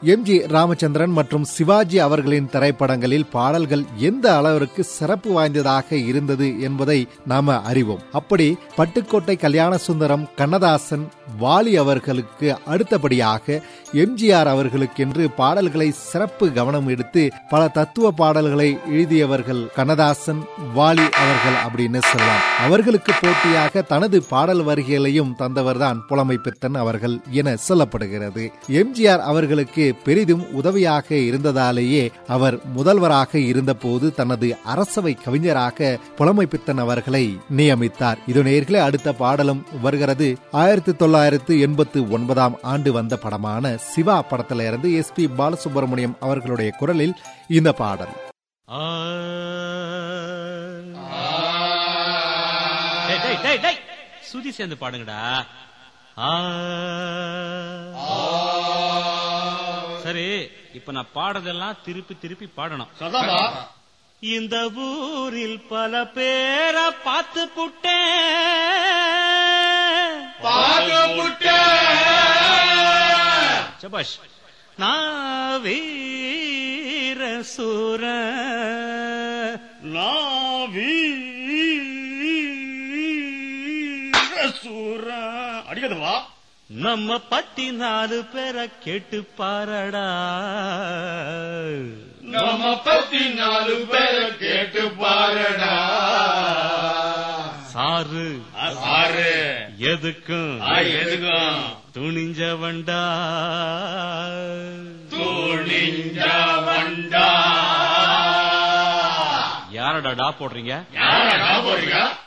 M G Ramachandran மற்றும் சிவாஜி அவர்களின் திரைப்படங்களில் பாடல்கள் எந்த அளவிற்கு சிறப்பு வாய்ந்ததாக இருந்தது என்பதை நாம அறிவோம் அப்படி பட்டுக்கோட்டை கல்யாண சுந்தரம் கண்ணதாசன் வாலி அவர்களுக்கு அடுத்தபடியாக எம்ஜிஆர் அவர்களுக்கென்று பாடல்களை சிறப்பு கவனம் எடுத்து பல தத்துவ பாடல்களை எழுதியவர்கள் கண்ணதாசன் வாலி அவர்கள் அப்படின்னு சொல்லலாம் அவர்களுக்கு போட்டியாக தனது பாடல் வரிகளையும் தந்தவர்தான் புலமை பித்தன் அவர்கள் என சொல்லப்படுகிறது எம்ஜிஆர் அவர்களுக்கு பெரிதும் உதவியாக இருந்ததாலேயே அவர் முதல்வராக இருந்தபோது தனது அரசவை கவிஞராக புலமை பித்தன் அவர்களை நியமித்தார் இது நேர்களே அடுத்த பாடலும் வருகிறது ஆயிரத்தி தொள்ளாயிரத்து எண்பத்து ஒன்பதாம் ஆண்டு வந்த படமான சிவா படத்தில இருந்து எஸ் பி பாலசுப்ரமணியம் அவர்களுடைய குரலில் இந்த பாடல் ஆ. டேய், டேய், டேய், டேய். சுதி சேர்ந்து பாடுங்கடா ஆ. சரி இப்ப நான் பாடுறதெல்லாம் திருப்பி திருப்பி பாடணும் சதாபா இந்த ஊரில் பல பேரை பார்த்து புட்டேன் பாட்டு புட்ட சபாஷ் நான் வீர சூர நாவி சூர அடிக்கதுவா நம்ம பத்தி நாலு பேரை கேட்டு பாரடா நம்ம பத்தி நாலு பேரை கேட்டு பாருடா சாரு ஆறு எதுக்கும் எதுக்கும் துணிஞ்சவன்டா துணிஞ்ச வண்டா யாரடா டா போடுறீங்க யாரடா போறீங்க